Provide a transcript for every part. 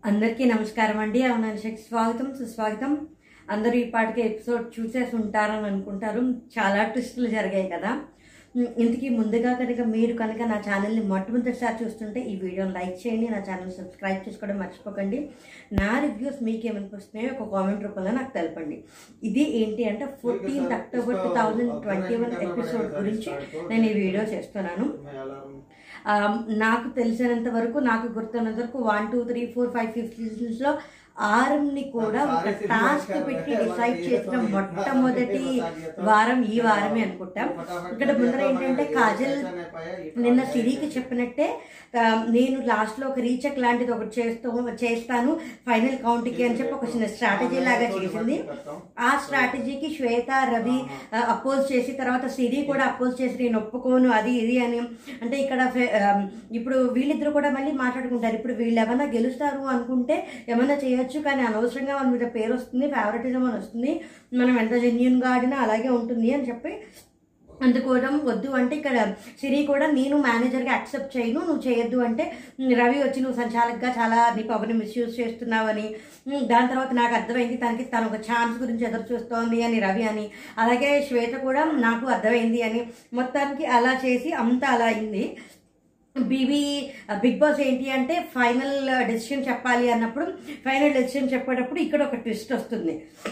అందరికీ నమస్కారం అండి అవునానికి స్వాగతం సుస్వాగతం అందరూ ఈ పాటికి ఎపిసోడ్ చూసేసి ఉంటారని అనుకుంటారు చాలా ట్విస్టులు జరిగాయి కదా ఉమ్, ఇంతకీ ముందుగా కనుక మీరు కనుక నా ఛానల్ని మొట్టమొదటిసారి చూస్తుంటే ఈ వీడియోని లైక్ చేయండి నా ఛానల్ సబ్స్క్రైబ్ చేసుకోవడం మర్చిపోకండి నా రివ్యూస్ మీకు ఏమనిపిస్తున్నాయో ఒక కామెంట్ రూపంలో నాకు తెలపండి ఇది ఏంటి అంటే fourteenth October two thousand twenty one episode గురించి నేను ఈ వీడియో చేస్తున్నాను ఆ, నాకు తెలిసినంత వరకు నాకు గుర్తున్నంత వరకు one two three four five fifth సీజన్స్లో ఆర్ఎంని కూడా ఒక టాస్క్ పెట్టి డిసైడ్ చేసిన మొట్టమొదటి వారం ఈ వారమే అనుకుంటాం ఇక్కడ ముందర ఏంటంటే కాజల్ నిన్న సిరికి చెప్పినట్టే ఆ, నేను లాస్ట్లో ఒక రీచెక్ లాంటిది ఒకటి చేస్తూ చేస్తాను ఫైనల్ కౌంట్కి అని చెప్పి ఒక చిన్న స్ట్రాటజీ లాగా చేసింది ఆ స్ట్రాటజీకి శ్వేత రవి అపోజ్ చేసి తర్వాత సిరి కూడా అపోజ్ చేసి నేను ఒప్పుకోను అది ఇది అని అంటే ఇక్కడ ఫె- ఆ, ఇప్పుడు వీళ్ళిద్దరు కూడా మళ్ళీ మాట్లాడుకుంటారు ఇప్పుడు వీళ్ళు ఏమైనా గెలుస్తారు అనుకుంటే ఏమైనా చేయొచ్చు కానీ అనవసరంగా మన మీద పేరు వస్తుంది ఫేవరెటిజం అని వస్తుంది మనం ఎంత జెన్యున్గా ఆడినా అలాగే ఉంటుంది అని చెప్పి అందుకోవడం వద్దు అంటే ఇక్కడ సిరి కూడా నేను మేనేజర్గా యాక్సెప్ట్ చేయను నువ్వు చేయొద్దు అంటే "ఉమ్, రవి వచ్చి నువ్వు సంచాలకుగా చాలా నీ పవర్ని మిస్యూజ్ చేస్తున్నావని ఉమ్, దాని తర్వాత నాకు అర్థమైంది తనకి తను ఒక ఛాన్స్ గురించి ఎదురు చూస్తోంది అని రవి అని అలాగే శ్వేత కూడా నాకు అర్థమైంది అని మొత్తానికి అలా చేసి అంతా అలా అయింది బీబీ బిగ్ బాస్ ఏంటి అంటే ఫైనల్ డెసిషన్ చెప్పాలి అన్నప్పుడు ఫైనల్ డెసిషన్ చెప్పేటప్పుడు ఇక్కడ ఒక ట్విస్ట్ వస్తుంది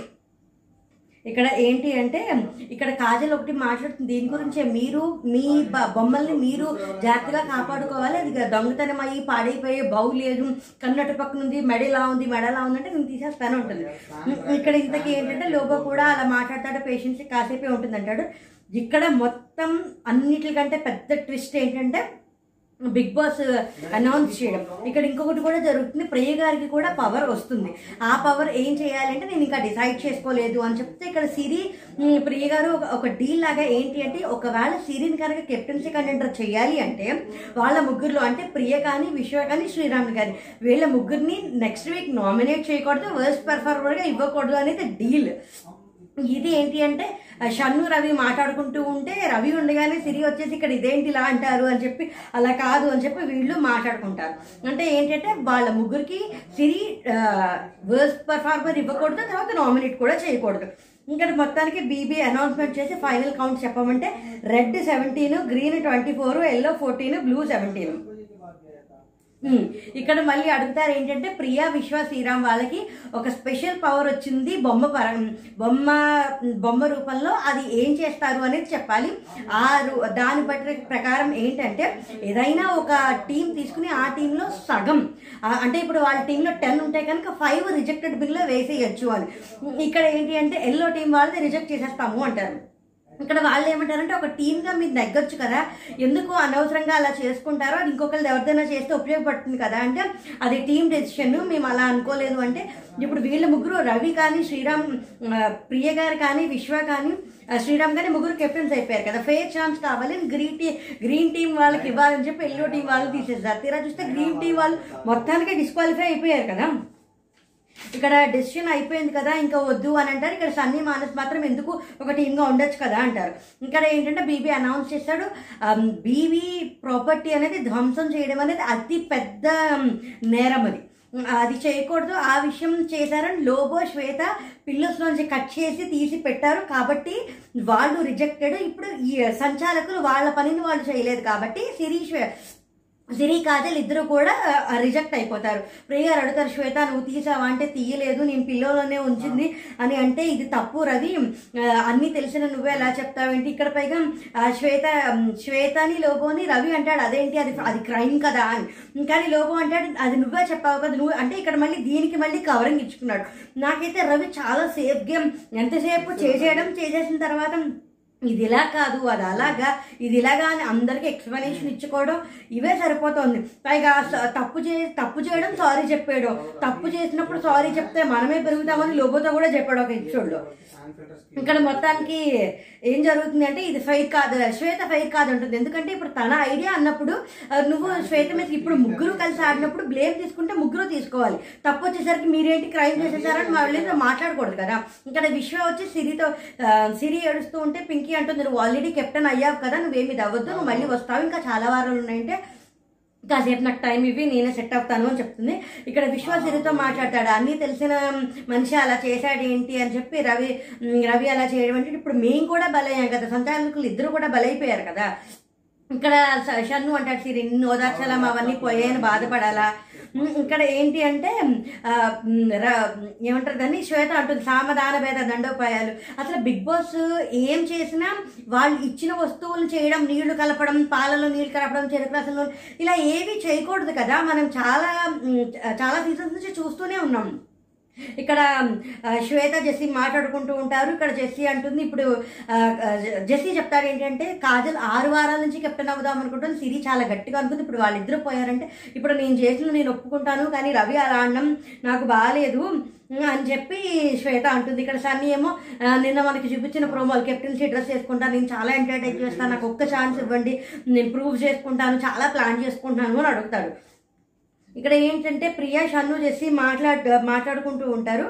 ఇక్కడ ఏంటి అంటే ఇక్కడ కాజల్ ఒకటి మాట్లాడుతుంది దీని గురించే మీరు మీ బ- బొమ్మల్ని మీరు జాగ్రత్తగా కాపాడుకోవాలి అది దొంగతనం అయ్యి పాడైపోయి బౌ లేదు కన్నట్టు పక్కన ఉంది మెడ ఇలా ఉంది మెడ ఎలా ఉందంటే నేను తీసేస్తాను ఉంటుంది ఇక్కడ ఇంతకీ ఏంటంటే లోబో కూడా అలా మాట్లాడతాడు పేషెంట్స్ కాసేపే ఉంటుంది అంటాడు ఇక్కడ మొత్తం అన్నిటికంటే పెద్ద ట్విస్ట్ ఏంటంటే బిగ్ బాస్ అనౌన్స్ చేయడం ఇక్కడ ఇంకొకటి కూడా జరుగుతుంది ప్రియ గారికి కూడా పవర్ వస్తుంది ఆ పవర్ ఏం చేయాలంటే నేను ఇంకా డిసైడ్ చేసుకోలేదు అని చెప్తే ఇక్కడ సిరి ఉమ్, ప్రియ గారు ఒక- ఒక డీల్ లాగా ఏంటి అంటే ఒకవేళ సిరిని కనుక కెప్టెన్సీ కంటెండర్ చేయాలి అంటే వాళ్ళ ముగ్గురులో అంటే ప్రియ కానీ విశ్వ కానీ శ్రీరామ్ కానీ వీళ్ళ ముగ్గురిని నెక్స్ట్ వీక్ నామినేట్ చేయకూడదు వర్స్ట్ పెర్ఫార్మర్గా ఇవ్వకూడదు అనేది డీల్ ఇది ఏంటి అంటే ఆ, షన్ను రవి మాట్లాడుకుంటూ ఉంటే రవి ఉండగానే సిరి వచ్చేసి ఇక్కడ ఇదేంటి ఇలా అంటారు అని చెప్పి అలా కాదు అని చెప్పి వీళ్ళు మాట్లాడుకుంటారు అంటే ఏంటంటే వాళ్ళ ముగ్గురికి సిరి వర్స్ట్ పర్ఫార్మర్ ఇవ్వకూడదు తర్వాత నామినేట్ కూడా చేయకూడదు ఇంకా మొత్తానికి బీబీ అనౌన్స్మెంట్ చేసి ఫైనల్ కౌంట్ చెప్పమంటే red seventeen green twenty four yellow fourteen blue seventeen um, ఇక్కడ మళ్ళీ అడుగుతారు ఏంటంటే ప్రియా విశ్వ శ్రీరామ్ వాళ్ళకి ఒక స్పెషల్ పవర్ వచ్చింది బొమ్మ పర బొమ్మ బొమ్మ రూపంలో అది ఏం చేస్తారు అనేది చెప్పాలి ఆ రు- దాని బట్టి ప్రకారం ఏంటంటే ఏదైనా ఒక టీం తీసుకుని ఆ టీంలో సగం ఆ, అంటే ఇప్పుడు వాళ్ళ టీంలో టెన్ ఉంటే కనుక ఫైవ్ రిజెక్టెడ్ బిన్లో వేసేయచ్చు అని ఇక్కడ ఏంటి అంటే ఎల్లో టీం వాళ్ళని రిజెక్ట్ చేసేస్తాము అంటారు ఇక్కడ వాళ్ళు ఏమంటారంటే ఒక టీమ్గా మీరు నెగ్గొచ్చు కదా ఎందుకు అనవసరంగా అలా చేసుకుంటారో అది ఇంకొకళ్ళు ఎవరిదైనా చేస్తే ఉపయోగపడుతుంది కదా అంటే అది టీం డెసిషన్ మేము అలా అనుకోలేదు అంటే ఇప్పుడు వీళ్ళ ముగ్గురు రవి కానీ శ్రీరామ్ ఆ, ప్రియ గారు కానీ విశ్వ కానీ ఆ, శ్రీరామ్ కానీ ముగ్గురు కెప్టెన్స్ అయిపోయారు కదా ఫేర్ ఛాన్స్ కావాలి గ్రీన్ టీ గ్రీన్ టీం వాళ్ళకి ఇవ్వాలని చెప్పి ఎల్లో టీం వాళ్ళు తీసేసారు తీరా చూస్తే గ్రీన్ టీం వాళ్ళు మొత్తానికి డిస్క్వాలిఫై అయిపోయారు కదా ఇక్కడ డెసిషన్ అయిపోయింది కదా ఇంకా వద్దు అని అంటారు ఇక్కడ సన్నీ మానస్ మాత్రం ఎందుకు ఒక టీమ్గా ఉండొచ్చు కదా అంటారు ఇక్కడ ఏంటంటే బీబీ అనౌన్స్ చేశాడు బీబీ ప్రాపర్టీ అనేది ధ్వంసం చేయడం అనేది అతి పెద్ద ఉమ్, నేరం అది ఉమ్, అది చేయకూడదు ఆ విషయం చేశారని లోబో శ్వేత పిల్లర్స్ నుంచి కట్ చేసి తీసి పెట్టారు కాబట్టి వాళ్ళు రిజెక్టెడ్ ఇప్పుడు ఈ సంచాలకులు వాళ్ళ పనిని వాళ్ళు చేయలేదు కాబట్టి శిరీష్ సిరి కాజల్ ఇద్దరు కూడా రిజెక్ట్ అయిపోతారు ప్రియ గారు అడుగుతారు శ్వేత నువ్వు తీసావా అంటే తీయలేదు నేను పిల్లోలోనే ఉంచింది అని అంటే ఇది తప్పు రవి ఆ, అన్నీ తెలిసిన నువ్వే ఎలా చెప్తావేంటి ఇక్కడ పైగా ఆ, శ్వేత ఉమ్, శ్వేతని లోబోని రవి అంటాడు అదేంటి అది అది క్రైమ్ కదా అని కానీ లోబో అంటాడు అది నువ్వే చెప్పావు కదా నువ్వు అంటే ఇక్కడ మళ్ళీ దీనికి మళ్ళీ కవరింగ్ ఇచ్చుకున్నాడు నాకైతే రవి చాలా సేఫ్ గేమ్ ఎంతసేపు చేసేయడం చేసేసిన తర్వాత ఇది ఇలా కాదు అది అలాగా ఇది ఇలాగా అని అందరికి ఎక్స్ప్లెనేషన్ ఇచ్చుకోవడం ఇవే సరిపోతుంది పైగా స- తప్పు చే తప్పు చేయడం సారీ చెప్పాడు తప్పు చేసినప్పుడు సారీ చెప్తే మనమే పెరుగుతామని లోబోతో కూడా చెప్పాడు ఒక ఎపిసోడ్లో ఇక్కడ మొత్తానికి ఏం జరుగుతుంది అంటే ఇది ఫైర్ కాదు శ్వేత ఫైర్ కాదు ఉంటుంది ఎందుకంటే ఇప్పుడు తన ఐడియా అన్నప్పుడు ఆ, నువ్వు శ్వేత మీద ఇప్పుడు ముగ్గురు కలిసి ఆడినప్పుడు బ్లేమ్ తీసుకుంటే ముగ్గురు తీసుకోవాలి తప్పు వచ్చేసరికి మీరేంటి క్రైమ్ చేసేసారని మళ్ళీ మాట్లాడకూడదు కదా ఇక్కడ విశ్వ వచ్చి సిరితో ఆ, సిరి ఏడుస్తూ ఉంటే పింకీ అంటుంది నువ్వు ఆల్రెడీ కెప్టెన్ అయ్యావు కదా నువ్వేమి ఇది అవ్వద్దు నువ్వు మళ్ళీ వస్తావు ఇంకా చాలా వారాలు ఉన్నాయంటే కాసేపు నాకు టైం ఇవి నేనే సెట్ అవుతాను అని చెప్తుంది ఇక్కడ విశ్వాసిరితో మాట్లాడతాడు అన్నీ తెలిసిన మనిషి అలా చేశాడు ఏంటి అని చెప్పి రవి ఉమ్, రవి అలా చేయడం అంటే ఇప్పుడు మేము కూడా బలయ్యాం కదా సంతానకులు ఇద్దరు కూడా బలైపోయారు కదా ఇక్కడ స- షన్ను అంటాడు సిరి నిన్ను ఓదార్చాలా అవన్నీ పోయాయని బాధపడాలా ఉమ్, ఇక్కడ ఏంటి అంటే ఆ, ఉమ్, ర- ఏమంటారు దాన్ని శ్వేత అంటుంది సామధాన భేద దండోపాయాలు అసలు బిగ్ బాస్ ఏం చేసినా వాళ్ళు ఇచ్చిన వస్తువులు చేయడం నీళ్లు కలపడం పాలలో నీళ్లు కలపడం చెరుకు రసంలో ఇలా ఏవి చేయకూడదు కదా మనం చాలా ఉమ్, చాలా సీజన్స్ నుంచి చూస్తూనే ఉన్నాం ఇక్కడ ఆ, శ్వేత జెస్సీ మాట్లాడుకుంటూ ఉంటారు ఇక్కడ జెస్సీ అంటుంది ఇప్పుడు ఆ, ఆ, జెస్సీ చెప్తారు ఏంటంటే కాజల్ ఆరు వారాల నుంచి కెప్టెన్ అవుదాం అనుకుంటుంది సిరి చాలా గట్టిగా అనుకుంది ఇప్పుడు వాళ్ళిద్దరూ పోయారంటే ఇప్పుడు నేను చేసిన నేను ఒప్పుకుంటాను కానీ రవి అలా అనడం నాకు బాగాలేదు అని చెప్పి శ్వేత అంటుంది ఇక్కడ సన్నీ ఏమో ఆ, నిన్న మనకి చూపించిన ప్రోమోలు కెప్టెన్సీ డ్రెస్ వేసుకుంటాను నేను చాలా ఎంటర్టైన్ చేస్తాను నాకు ఒక్క ఛాన్స్ ఇవ్వండి నేను ప్రూవ్ చేసుకుంటాను చాలా ప్లాన్ చేసుకుంటాను అని అడుగుతాడు ఇక్కడ ఏంటంటే ప్రియా షన్ను చేసి మాట్లాడు మాట్లాడుకుంటూ ఉంటారు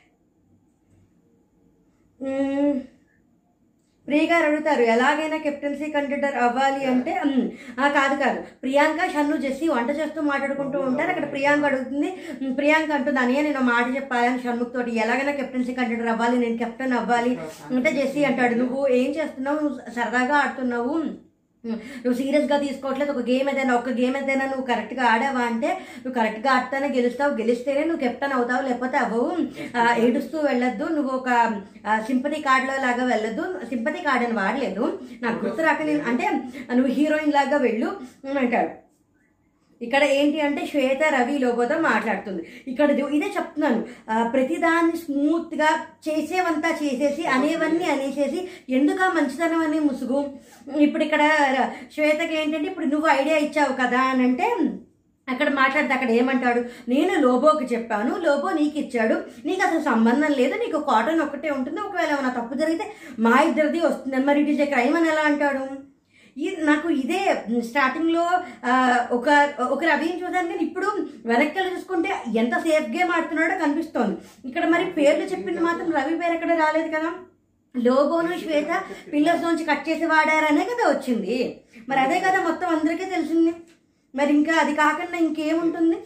మ్మ్. ప్రియ గారు అడుగుతారు ఎలాగైనా కెప్టెన్సీ కంటెండర్ అవ్వాలి అంటే మ్మ్, ఆ కాదు కాదు ప్రియాంక షన్ను జెస్సీ వంట చేస్తూ మాట్లాడుకుంటూ ఉంటారు అక్కడ ప్రియాంక అడుగుతుంది మ్మ్, ప్రియాంక అంటుంది అనియా నేను ఒక మాట చెప్పాలని షణ్ముఖ్ తోటి ఎలాగైనా కెప్టెన్సీ కంటెండర్ అవ్వాలి నేను కెప్టెన్ అవ్వాలి అంటే జెస్సీ అంటాడు నువ్వు ఏం చేస్తున్నావు నువ్వు సరదాగా ఆడుతున్నావు ఉమ్, నువ్వు సీరియస్గా తీసుకోవట్లేదు ఒక గేమ్ ఏదైనా ఒక గేమ్ ఏదైనా నువ్వు కరెక్ట్గా ఆడావా అంటే నువ్వు కరెక్ట్గా ఆడితేనే గెలుస్తావు గెలిస్తేనే నువ్వు కెప్టెన్ అవుతావు లేకపోతే అవ్వవు ఆ, ఏడుస్తూ వెళ్ళొద్దు నువ్వు ఒక సింపతి కార్డులో లాగా వెళ్ళొద్దు సింపతి కార్డ్ అని వాడలేదు నాకు గుర్తు రాక నేను అంటే నువ్వు హీరోయిన్ లాగా వెళ్ళు అని అంటాడు ఇక్కడ ఏంటి అంటే శ్వేత రవి లోబోతో మాట్లాడుతుంది ఇక్కడ ఇది- ఇదే చెప్తున్నాను ఆ, ప్రతిదాన్ని స్మూత్గా చేసేవంతా చేసేసి అనేవన్నీ అనేసేసి ఎందుక మంచితనం అనే ముసుగు ఇప్పుడు ఇక్కడ ర- శ్వేతకి ఏంటంటే ఇప్పుడు నువ్వు ఐడియా ఇచ్చావు కదా అని అంటే అక్కడ మాట్లాడితే అక్కడ ఏమంటాడు నేను లోబోకి చెప్పాను లోబో నీకు ఇచ్చాడు నీకు అసలు సంబంధం లేదు నీకు కాటన్ ఒకటే ఉంటుంది ఒకవేళ ఏమైనా తప్పు జరిగితే మా ఇద్దరిది వస్తుంది మరి ఇట్ ఇస్ ఏ క్రైమ్ అని ఎలా అంటాడు ఈ నాకు ఇదే స్టార్టింగ్ లో ఆ, ఒక ఒక రవిని చూసాను కానీ ఇప్పుడు వెనక్కి చూసుకుంటే ఎంత సేఫ్ గేమ్ ఆడుతున్నాడో కనిపిస్తోంది ఇక్కడ మరి పేర్లు చెప్పింది మాత్రం రవి పేరు ఎక్కడ రాలేదు కదా లోగోను శ్వేత పిల్లర్స్ నుంచి కట్ చేసి వాడారనే కదా వచ్చింది మరి అదే కదా మొత్తం అందరికీ తెలిసింది మరి ఇంకా అది కాకుండా ఇంకేముంటుంది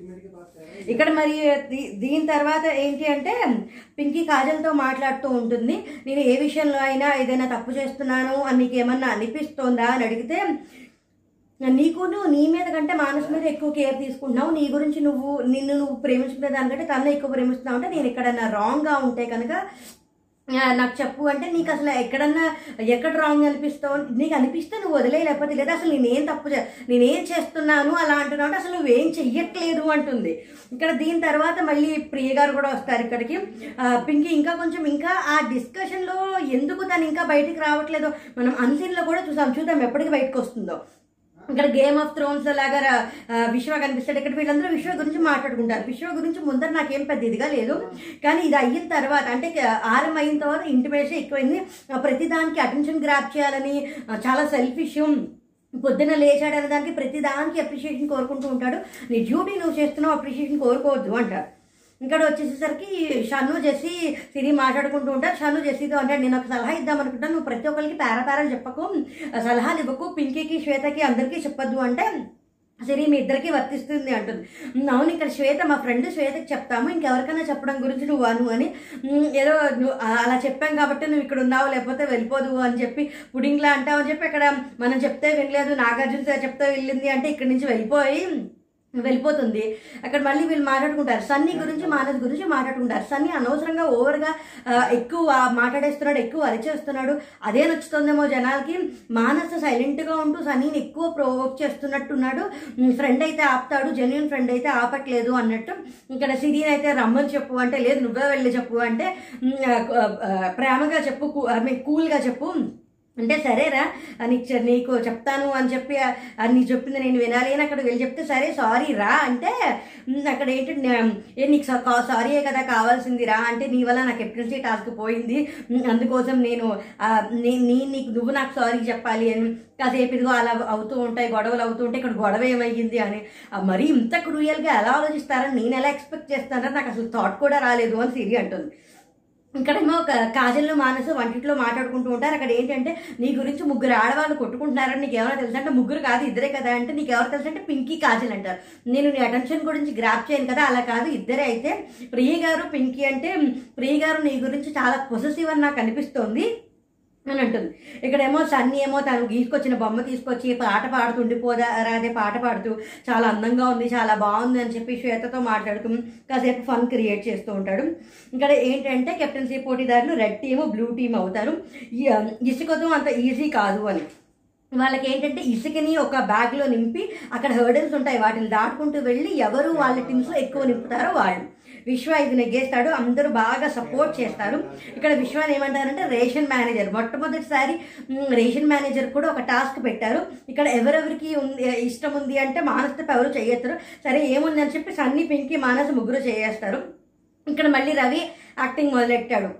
ఇక్కడ మరి దీ- దీని తర్వాత ఏంటి అంటే పింకీ కాజల్తో మాట్లాడుతూ ఉంటుంది నేను ఏ విషయంలో అయినా ఏదైనా తప్పు చేస్తున్నాను అని నీకు ఏమన్నా అనిపిస్తోందా అని అడిగితే నీకు నువ్వు నీ మీద కంటే మానస్ మీద ఎక్కువ కేర్ తీసుకుంటున్నావు నీ గురించి నువ్వు నిన్ను నువ్వు ప్రేమించుకునే దానికంటే తను ఎక్కువ ప్రేమిస్తున్నావు అంటే నేను ఎక్కడన్నా రాంగ్గా ఉంటే కనుక ఆ, నాకు చెప్పు అంటే నీకు అసలు ఎక్కడన్నా ఎక్కడ రాంగ్ అనిపిస్తావు నీకు అనిపిస్తే నువ్వు వదిలే లేకపోతే లేదా అసలు నేనేం తప్పు చే- నేనేం చేస్తున్నాను అలా అంటున్నావు అంటే అసలు నువ్వేం చెయ్యట్లేదు అంటుంది ఇక్కడ దీని తర్వాత మళ్ళీ ప్రియ గారు కూడా వస్తారు ఇక్కడికి ఆ, పింకీ ఇంకా కొంచెం ఇంకా ఆ డిస్కషన్లో ఎందుకు తను ఇంకా బయటికి రావట్లేదో మనం అన్సీన్లో కూడా చూసాం చూద్దాం ఎప్పటికి బయటకు వస్తుందో ఇక్కడ గేమ్ ఆఫ్ థ్రోన్స్ లాగా రా- ఆ, విశ్వ కనిపిస్తాడు ఇక్కడ వీళ్ళందరూ విశ్వ గురించి మాట్లాడుకుంటారు విశ్వ గురించి ముందర నాకేం పెద్ద ఇదిగా లేదు కానీ ఇది అయిన తర్వాత అంటే క- ఆరం అయిన తర్వాత ఇంటిమేషన్ ఎక్కువైంది ఆ, ప్రతిదానికి అటెన్షన్ గ్రాప్ చేయాలని ఆ, చాలా సెల్ఫిష్ పొద్దున లేచాడనే దానికి ప్రతి దానికి అప్రిషియేషన్ కోరుకుంటూ ఉంటాడు నీ డ్యూటీ నువ్వు చేస్తున్నావు అప్రిషియేషన్ కోరుకోవద్దు అంటారు ఇక్కడ వచ్చేసేసరికి షన్ను జెస్సీ సిరి మాట్లాడుకుంటూ ఉంటారు షన్ను జెస్సీతో అంటాడు నేను ఒక సలహా ఇద్దాం అనుకుంటాను నువ్వు ప్రతి ఒక్కరికి పేర పేరలు చెప్పకు ఆ సలహాలు ఇవ్వకు పింకీకి శ్వేతకి అందరికీ చెప్పొద్దు అంటే సిరి మీ ఇద్దరికి వర్తిస్తుంది అంటుంది "ఉమ్, అవును ఇక్కడ శ్వేత మా ఫ్రెండ్ శ్వేతకి చెప్తాము ఇంకెవరికైనా చెప్పడం గురించి నువ్వు అను అని "ఉమ్, ఏదో నువ్వు ఆ- అలా చెప్పాం కాబట్టి నువ్వు ఇక్కడ ఉన్నావు లేకపోతే వెళ్ళిపోదు అని చెప్పి పుడింగ్లా అంటావు అని చెప్పి అక్కడ మనం చెప్తే వినలేదు నాగార్జున సార్ చెప్తే వెళ్ళింది అంటే ఇక్కడి నుంచి వెళ్ళిపోయి వెళ్ళిపోతుంది అక్కడ మళ్ళీ వీళ్ళు మాట్లాడుకుంటారు సన్నీ గురించి మానస్ గురించి మాట్లాడుకుంటారు సన్నీ అనవసరంగా ఓవర్గా ఆ, ఎక్కువ మాట్లాడేస్తున్నాడు ఎక్కువ అరిచేస్తున్నాడు అదే నచ్చుతుందేమో జనాలకి మానస్ సైలెంట్గా ఉంటూ సన్నీని ఎక్కువ ప్రొవోక్ చేస్తున్నట్టున్నాడు ఫ్రెండ్ అయితే ఆపుతాడు జెన్యున్ ఫ్రెండ్ అయితే ఆపట్లేదు అన్నట్టు ఇక్కడ సిరీని అయితే రమ్మని చెప్పు అంటే లేదు నువ్వే వెళ్ళి చెప్పు అంటే "ఉమ్, ఆ, ఆ, ప్రేమగా చెప్పు ఐ మీన్ కూల్గా చెప్పు అంటే సరేరా నీకు చె- నీకు చెప్తాను అని చెప్పి ఆ- అది నీకు చెప్పింది నేను వినాలి అని అక్కడ వెళ్ళి చెప్తే సరే సారీ రా అంటే "ఉమ్, అక్కడ ఏంటంటే ఏ నీకు సారీయే కదా కావాల్సింది రా అంటే నీ వల్ల నాకు ఎప్రిల్సీ టాస్క్ పోయింది ఉమ్, అందుకోసం నేను ఆ, నీ- నీ నీకు నువ్వు నాకు సారీ చెప్పాలి అని కాసేపు ఇదిగో అలా అవుతూ ఉంటాయి గొడవలు అవుతూ ఉంటాయి ఇక్కడ గొడవ ఏమయ్యింది అని ఆ, మరీ ఇంత క్రూయల్గా ఎలా ఆలోచిస్తారని నేను ఎలా ఎక్స్పెక్ట్ చేస్తానని నాకు అసలు థాట్ కూడా రాలేదు అని సిరి అంటుంది ఇక్కడేమో క- కాజల్ మానసు వంటింట్లో మాట్లాడుకుంటూ ఉంటారు అక్కడ ఏంటంటే నీ గురించి ముగ్గురు ఆడవాళ్ళు కొట్టుకుంటున్నారని నీకు ఎవరో తెలుసు అంటే ముగ్గురు కాదు ఇద్దరే కదా అంటే నీకు ఎవరు తెలుసు అంటే పింకీ కాజల్ అంటారు నేను నీ అటెన్షన్ గురించి గ్రాప్ చేయను కదా అలా కాదు ఇద్దరే అయితే ప్రియ గారు పింకీ అంటే ప్రియ గారు నీ గురించి చాలా పొసెసివ్ అని నాకు అనిపిస్తోంది అని అంటుంది ఇక్కడేమో సన్నీ ఏమో తను గీసుకొచ్చిన బొమ్మ తీసుకొచ్చి పాట పాడుతూ ఉండిపోదా రాదే పాట పాడుతూ చాలా అందంగా ఉంది చాలా బాగుంది అని చెప్పి శ్వేతతో మాట్లాడుతూ కాసేపు ఫన్ క్రియేట్ చేస్తూ ఉంటాడు ఇక్కడ ఏంటంటే కెప్టెన్సీ పోటీదారులు రెడ్ టీము బ్లూ టీమ్ అవుతారు ఈ- ఇసుకతో అంత ఈజీ కాదు అని వాళ్ళకి ఏంటంటే ఇసుకని ఒక బ్యాగ్లో నింపి అక్కడ హర్డల్స్ ఉంటాయి వాటిని దాటుకుంటూ వెళ్ళి ఎవరు వాళ్ళ టీమ్స్లో ఎక్కువ నింపుతారో వాళ్ళు విశ్వ ఇది నెగ్గేస్తాడు అందరూ బాగా సపోర్ట్ చేస్తారు ఇక్కడ విశ్వాన్ని ఏమంటారంటే రేషన్ మేనేజర్ మొట్టమొదటిసారి మ్, రేషన్ మేనేజర్ కూడా ఒక టాస్క్ పెట్టారు ఇక్కడ ఎవరెవరికి ఉంది ఇష్టం ఉంది అంటే మానస్ తప్ప ఎవరు చేయొత్తరు సరే ఏముంది అని చెప్పి సన్నీ పింకి మానస్ ముగ్గురు చేయేస్తారు ఇక్కడ మళ్ళీ రవి యాక్టింగ్ మొదలెట్టాడు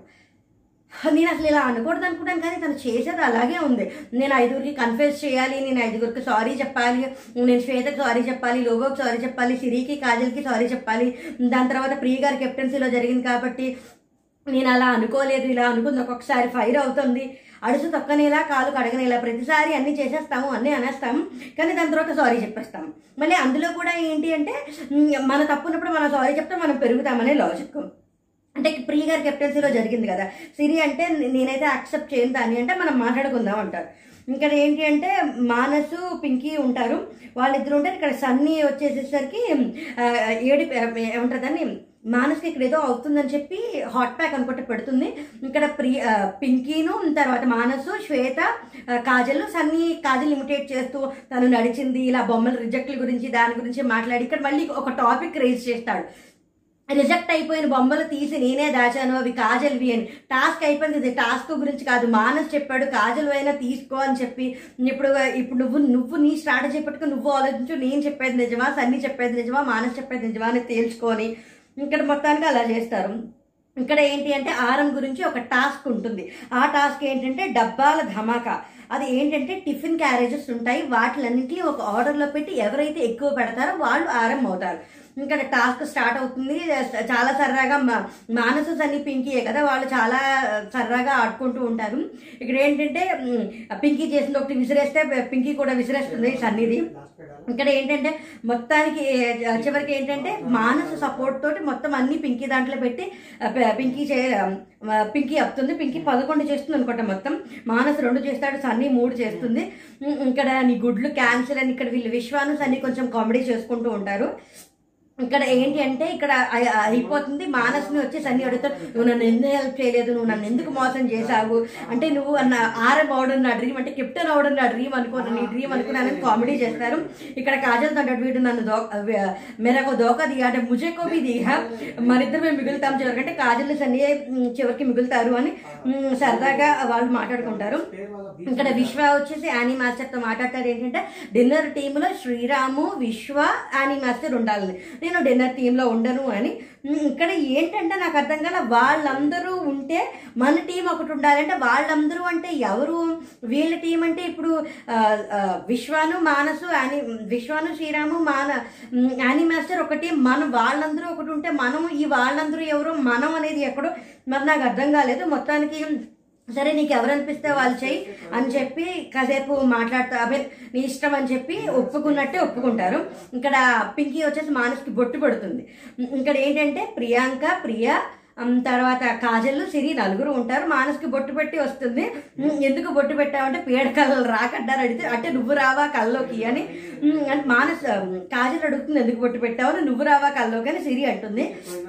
నేను అసలు ఇలా అనకూడదు అనుకుంటాను కానీ తను చేసేది అలాగే ఉంది నేను ఐదుగురికి కన్ఫ్యూజ్ చేయాలి నేను ఐదుగురికి సారీ చెప్పాలి నేను శ్వేతకి సారీ చెప్పాలి లోగోకి సారీ చెప్పాలి సిరికి కాజల్కి సారీ చెప్పాలి దాని తర్వాత ప్రియ గారి కెప్టెన్సీలో జరిగింది కాబట్టి నేను అలా అనుకోలేదు ఇలా అనుకుంది ఒక్కొక్కసారి ఫైర్ అవుతుంది అడుసు తొక్కనేలా కాలు కడగనేలా ప్రతిసారి అన్ని చేసేస్తాము అన్నీ అనేస్తాము కానీ దాని తర్వాత సారీ చెప్పేస్తాము మళ్ళీ అందులో కూడా ఏంటి అంటే మ్, మన తప్పున్నప్పుడు మనం సారీ చెప్తే మనం పెరుగుతామనే లాజిక్ అంటే ప్రియ గారి కెప్టెన్సీలో జరిగింది కదా సిరి అంటే నేనైతే యాక్సెప్ట్ చేయను దాన్ని అంటే మనం మాట్లాడుకుందాం అంటారు ఇక్కడ ఏంటి అంటే మానసు పింకీ ఉంటారు వాళ్ళిద్దరు ఉంటారు ఇక్కడ సన్నీ వచ్చేసేసరికి ఆ, ఏడి ఏమంటుందని మానస్కి ఇక్కడ ఏదో అవుతుందని చెప్పి హాట్ ప్యాక్ అనుకుంటే పెడుతుంది ఇక్కడ ప్రి ఆ, పింకీను తర్వాత మానసు శ్వేత ఆ, కాజల్ సన్నీ కాజల్ ఇమిటేట్ చేస్తూ తను నడిచింది ఇలా బొమ్మల రిజెక్ట్ల గురించి దాని గురించి మాట్లాడి ఇక్కడ మళ్ళీ ఒక టాపిక్ రేజ్ చేస్తాడు రిజెక్ట్ అయిపోయిన బొమ్మలు తీసి నేనే దాచాను అవి కాజల్వి అని టాస్క్ అయిపోయింది ఇది టాస్క్ గురించి కాదు మానస్ చెప్పాడు కాజల్ అయినా తీసుకో అని చెప్పి ఇప్పుడు ఇప్పుడు నువ్వు నువ్వు నీ స్ట్రాటజీ పెట్టుకుని నువ్వు ఆలోచించు నేను చెప్పేది నిజమా సన్నీ చెప్పేది నిజమా మానస్ చెప్పేది నిజమా అని తేల్చుకొని ఇక్కడ మొత్తానికి అలా చేస్తారు ఇక్కడ ఏంటి అంటే ఆరం గురించి ఒక టాస్క్ ఉంటుంది ఆ టాస్క్ ఏంటంటే డబ్బాల ధమాకా అది ఏంటంటే టిఫిన్ క్యారేజెస్ ఉంటాయి వాటిలన్నింటినీ ఒక ఆర్డర్లో పెట్టి ఎవరైతే ఎక్కువ పెడతారో వాళ్ళు ఆరం అవుతారు ఇంకా టాస్క్ స్టార్ట్ అవుతుంది చాలా సరదాగా మా- మానసు సన్ని పింకీయే కదా వాళ్ళు చాలా సరదాగా ఆడుకుంటూ ఉంటారు ఇక్కడ ఏంటంటే ఉమ్, పింకీ చేసింది ఒకటి విసిరేస్తే పింకీ కూడా విసిరేస్తుంది సన్నిది ఇక్కడ ఏంటంటే మొత్తానికి ఏ, చివరికి ఏంటంటే మానసు సపోర్ట్ తోటి మొత్తం అన్ని పింకీ దాంట్లో పెట్టి ఆ, ప- పింకీ చే ఆ, పింకీ అప్తుంది పింకీ పదకొండు చేస్తుంది అనుకుంటా మొత్తం మానసు రెండు చేస్తాడు సన్నీ మూడు చేస్తుంది ఉమ్, ఇక్కడ నీ గుడ్లు క్యాన్సిల్ అని ఇక్కడ వీళ్ళు విశ్వాను సన్నీ కొంచెం కామెడీ చేసుకుంటూ ఉంటారు ఇక్కడ ఏంటి అంటే ఇక్కడ అయి- అయిపోతుంది మానస్ని వచ్చి సన్ని అడుగుతాడు నువ్వు నన్ను ఎందుకు హెల్ప్ చేయలేదు నువ్వు నన్ను ఎందుకు మోసం చేశావు అంటే నువ్వు అన్న ఆర్ఎం అవడం నా డ్రీమ్ అంటే కెప్టెన్ అవడం నా డ్రీమ్ అనుకోను నీ డ్రీమ్ అనుకున్నానని కామెడీ చేస్తారు ఇక్కడ కాజల్ అంటాడు వీడు నన్ను దో మేరకు దోక దిగా అంటే ముజేకో బి దిగా మరిద్దరు మేము మిగులుతాం చివరికి అంటే కాజల్ సన్ని ఉమ్, చివరికి మిగులుతారు అని ఉమ్, సరదాగా వాళ్ళు మాట్లాడుకుంటారు ఇక్కడ విశ్వ వచ్చేసి యానీ మాస్టర్ తో మాట్లాడతారు ఏంటంటే డిన్నర్ టీంలో శ్రీరాము విశ్వ యానీ మాస్టర్ ఉండాలి నేను డిన్నర్ టీంలో ఉండను అని ఉమ్, ఇక్కడ ఏంటంటే నాకు అర్థం కాల వాళ్ళందరూ ఉంటే మన టీం ఒకటి ఉండాలంటే వాళ్ళందరూ అంటే ఎవరు వీళ్ళ టీం అంటే ఇప్పుడు ఆ, ఆ, విశ్వాను మానసు యానీ విశ్వాను శ్రీరాము మాన ఉమ్, యానీ మాస్టర్ ఒకటి మనం వాళ్ళందరూ ఒకటి ఉంటే మనం ఈ వాళ్ళందరూ ఎవరు మనం అనేది ఎక్కడో మరి నాకు అర్థం కాలేదు మొత్తానికి సరే నీకు ఎవరు అనిపిస్తే వాళ్ళు చెయ్యి అని చెప్పి కాసేపు మాట్లాడతా అదే నీ ఇష్టం అని చెప్పి ఒప్పుకున్నట్టే ఒప్పుకుంటారు ఇక్కడ పింకీ వచ్చేసి మానస్కి బొట్టు పడుతుంది ఇక్కడ ఏంటంటే ప్రియాంక ప్రియ ఉమ్, తర్వాత కాజల్ సిరి నలుగురు ఉంటారు మానస్కి బొట్టు పెట్టి వస్తుంది ఉమ్, ఎందుకు బొట్టు పెట్టావంటే పీడ కళ్ళు రాకడ్డారు అడిగితే అంటే నువ్వు రావా కల్లోకి అని ఉమ్, అంటే మానస్ ఉమ్, కాజల్ అడుగుతుంది ఎందుకు బొట్టు పెట్టావు నువ్వు రావా కల్లోకి అని సిరి అంటుంది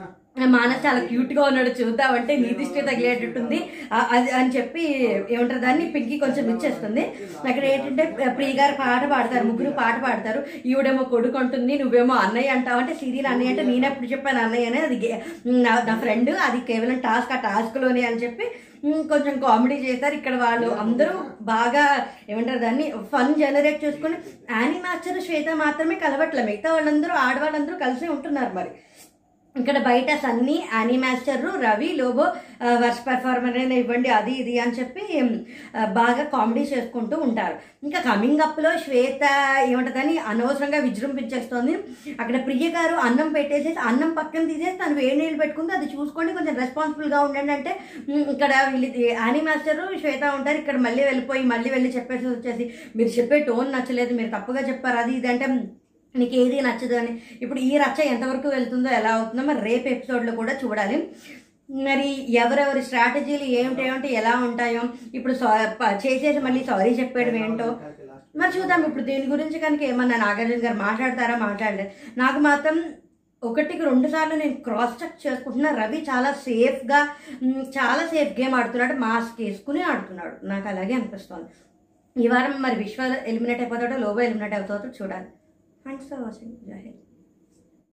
మానస్ చాలా క్యూట్ గా ఉన్నాడు చూద్దామంటే నీతిష్ట తగిలేటట్టుంది ఆ- అది అని చెప్పి ఏమంటారు దాన్ని పింకి కొంచెం ఇచ్చేస్తుంది అక్కడ ఏంటంటే ప్రియ గారు పాట పాడతారు ముగ్గురు పాట పాడతారు ఈవిడేమో కొడుకు అంటుంది నువ్వేమో అన్నయ్య అంటావు అంటే సీరియల్ అన్నయ్య అంటే నేనెప్పుడు చెప్పాను అన్నయ్య అనేది అది గే- నా నా ఫ్రెండ్ అది కేవలం టాస్క్ ఆ టాస్క్ లోనే అని చెప్పి ఉమ్, కొంచెం కామెడీ చేశారు ఇక్కడ వాళ్ళు అందరూ బాగా ఏమంటారు దాన్ని ఫన్ జనరేట్ చేసుకుని యానీ మాస్టర్ శ్వేత మాత్రమే కలవట్లే మిగతా వాళ్ళందరూ ఆడవాళ్ళందరూ కలిసే ఉంటున్నారు మరి ఇక్కడ బయట సన్నీ యానీ మాస్టర్ రవి లోబో ఆ, వర్ష పెర్ఫార్మర్ అయినా ఇవ్వండి అది ఇది అని చెప్పి ఆ, బాగా కామెడీ చేసుకుంటూ ఉంటారు ఇంకా కమింగ్ అప్లో శ్వేత ఏమంటుందని అనవసరంగా విజృంభించేస్తోంది అక్కడ ప్రియ గారు అన్నం పెట్టేసేసి అన్నం పక్కన తీసేసి తను వేడి నీళ్ళు పెట్టుకుంది అది చూసుకోండి కొంచెం రెస్పాన్సిబుల్గా ఉండండి అంటే ఉమ్, ఇక్కడ వీళ్ళు యానీ మాస్టర్ శ్వేత ఉంటారు ఇక్కడ మళ్ళీ వెళ్ళిపోయి మళ్ళీ వెళ్ళి చెప్పేసి వచ్చేసి మీరు చెప్పే టోన్ నచ్చలేదు మీరు తప్పుగా చెప్పారు అది ఇది అంటే నీకు ఏది నచ్చదు అని ఇప్పుడు ఈ రచ్చ ఎంతవరకు వెళ్తుందో ఎలా అవుతుందో మరి రేపు ఎపిసోడ్లో కూడా చూడాలి మరి ఎవరెవరి స్ట్రాటజీలు ఏమిటి ఏమిటి ఎలా ఉంటాయో ఇప్పుడు సా- ప- చేసేసి మళ్ళీ సారీ చెప్పాడు ఏంటో మరి చూద్దాం ఇప్పుడు దీని గురించి కనుక ఏమన్నా నాగార్జున గారు మాట్లాడతారా మాట్లాడలేదు నాకు మాత్రం ఒకటికి రెండు సార్లు నేను క్రాస్ చెక్ చేసుకుంటున్నా రవి చాలా సేఫ్గా మ్, చాలా సేఫ్ గేమ్ ఆడుతున్నాడు మాస్క్ వేసుకుని ఆడుతున్నాడు నాకు అలాగే అనిపిస్తుంది ఈ వారం మరి విశ్వ ఎలిమినేట్ అయిపోతాడో లోబో ఎలిమినేట్ అవుతాడో చూడాలి థ్యాంక్స్ ఫర్ వాచింగ్ జై హింద్